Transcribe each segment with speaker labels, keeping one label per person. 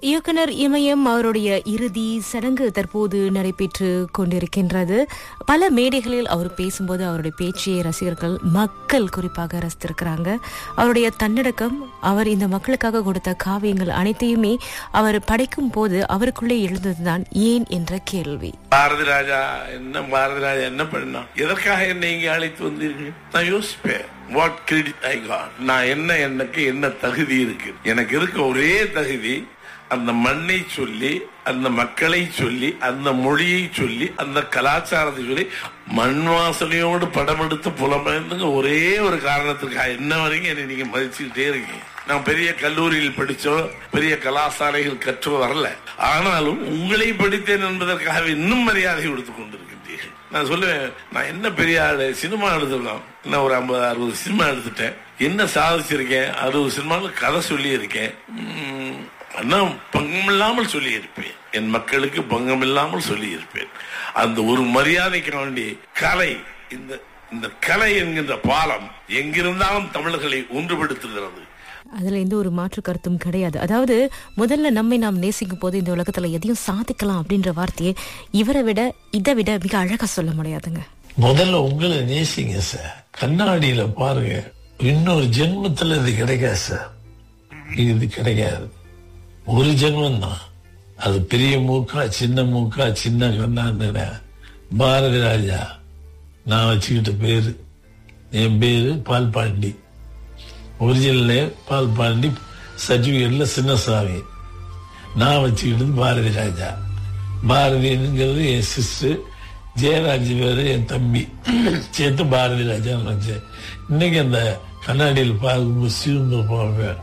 Speaker 1: இயக்குனர் இமயம் அவருடைய இறுதி சடங்கு தற்போது நடைபெற்று கொண்டிருக்கின்றது பல மேடைகளில் அவர் பேசும்போது அவருடைய பேச்சையை ரசிகர்கள் மக்கள் குறிப்பாக ரசித்திருக்கிறாங்க அவருடைய தன்னடக்கம் அவர் இந்த மக்களுக்காக கொடுத்த காவியங்கள் அனைத்தையுமே அவர் படைக்கும் போது அவருக்குள்ளே எழுந்ததுதான் ஏன் என்ற கேள்வி
Speaker 2: பாரதி ராஜா என்ன பாரதி ராஜா என்ன பண்ணான் எதற்காக என்னை இங்கே அழைத்து வந்தீர்கள் நான் யோசிப்பேன் வாட் கிரெடிட் ஐ காட் நான் என்ன எனக்கு என்ன தகுதி இருக்கு எனக்கு இருக்க ஒரே தகுதி அந்த மண்ணை சொல்லி அந்த மக்களை சொல்லி அந்த மொழியை சொல்லி அந்த கலாச்சாரத்தை சொல்லி மண் வாசனையோடு படம் எடுத்து புலம்பெயர்ந்துங்க ஒரே ஒரு காரணத்திற்காக என்ன வரைக்கும் என்னை நீங்க மதிச்சுக்கிட்டே இருக்கீங்க நான் பெரிய கல்லூரியில் படிச்சோம் பெரிய கலாசாலைகள் கற்றோ வரல ஆனாலும் உங்களை படித்தேன் என்பதற்காக இன்னும் மரியாதை கொடுத்து கொண்டிருக்கின்றீர்கள் நான் சொல்லுவேன் நான் என்ன பெரிய ஆளு சினிமா எடுத்துக்கலாம் நான் ஒரு ஐம்பது அறுபது சினிமா எடுத்துட்டேன் என்ன சாதிச்சிருக்கேன் அறுபது சினிமாவில் கதை சொல்லி இருக்கேன் உம், ஆனா பங்கமில்லாமல் சொல்லி இருப்பேன் என் மக்களுக்கு பங்கமில்லாமல் சொல்லி இருப்பேன் அந்த ஒரு மரியாதைக்கு வேண்டி கலை இந்த இந்த கலை என்கின்ற பாலம் எங்கிருந்தாலும் தமிழர்களை ஒன்றுபடுத்துகிறது
Speaker 1: அதுல எந்த ஒரு மாற்று கருத்தும் கிடையாது அதாவது முதல்ல நம்மை நாம் நேசிக்கும் போது இந்த உலகத்துல எதையும் சாதிக்கலாம் அப்படின்ற வார்த்தையை இவரை விட இதை விட மிக அழகா சொல்ல முடியாதுங்க
Speaker 3: முதல்ல உங்களை நேசிங்க சார் கண்ணாடியில பாருங்க இன்னொரு ஜென்மத்துல இது கிடைக்காது சார் இது கிடைக்காது ஒரு ஜென்மம் தான் அது பெரிய மூக்கா சின்ன மூக்கா சின்ன கண்ணான்னு பாரதி ராஜா நான் வச்சுக்கிட்ட பேரு என் பேரு பால் பாண்டி ஒரிஜினல்ல பால் பாண்டி சர்டிபிகேட்ல சின்னசாமி நான் வச்சுக்கிட்டது பாரதி ராஜா பாரதிங்கிறது என் சிஸ்டர் ஜெயராஜ் பேரு என் தம்பி சேர்த்து பாரதி ராஜா வச்சேன் இன்னைக்கு அந்த கண்ணாடியில் பார்க்கும்போது சிவந்து போவேன்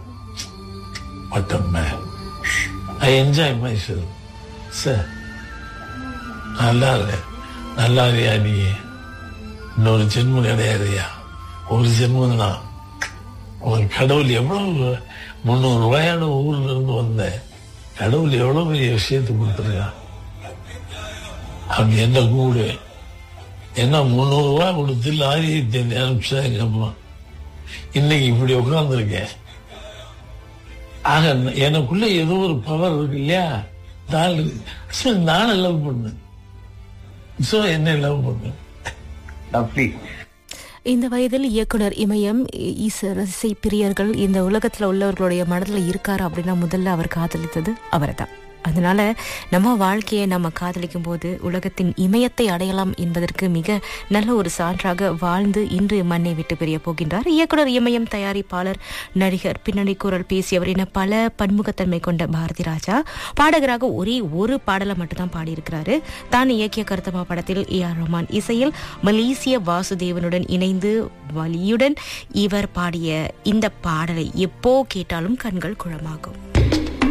Speaker 3: பட்டம்மே I enjoy myself sir நல்லா இரு நல்லா இருக்கியா நீ இன்னொரு ஜென்மம் கிடையாதுயா ஒரு ஜென்மம் தான் உன் கடவுள் எவ்வளவு முந்நூறு ரூபாயான ஊர்ல இருந்து வந்தேன் கடவுள் எவ்வளவு பெரிய விஷயத்தை கொடுத்துருக்கான் அவங்க என்ன கூடு என்ன முந்நூறு ரூபாய் கொடுத்து லாரி தேடி அனுப்பிச்சா எங்க அம்மா இன்னைக்கு இப்படி உட்கார்ந்துருக்கேன் ஆக எனக்குள்ள ஏதோ ஒரு பவர் இருக்கு இல்லையா நான் நானும் லவ் பண்ணேன் சோ என்ன லவ் பண்ணேன்
Speaker 4: லவ்லி
Speaker 1: இந்த வயதில் இயக்குனர் இமயம் இ- இசை பிரியர்கள் இந்த உலகத்துல உள்ளவர்களுடைய மனதுல இருக்காரு அப்படின்னா முதல்ல அவர் காதலித்தது அவர்தான் அதனால நம்ம வாழ்க்கையை நம்ம காதலிக்கும் போது உலகத்தின் இமயத்தை அடையலாம் என்பதற்கு மிக நல்ல ஒரு சான்றாக வாழ்ந்து இன்று மண்ணை விட்டு பிரிய போகின்றார் இயக்குனர் இமயம் தயாரிப்பாளர் நடிகர் பின்னணி குரல் பேசியவர் என பல பன்முகத்தன்மை கொண்ட பாரதி ராஜா பாடகராக ஒரே ஒரு பாடலை மட்டும்தான் பாடியிருக்கிறாரு தான் இயக்கிய கருத்தமா படத்தில் ஏ ஆர் ரஹ்மான் இசையில் மலேசிய வாசுதேவனுடன் இணைந்து வலியுடன் இவர் பாடிய இந்த பாடலை எப்போ கேட்டாலும் கண்கள் குழமாகும்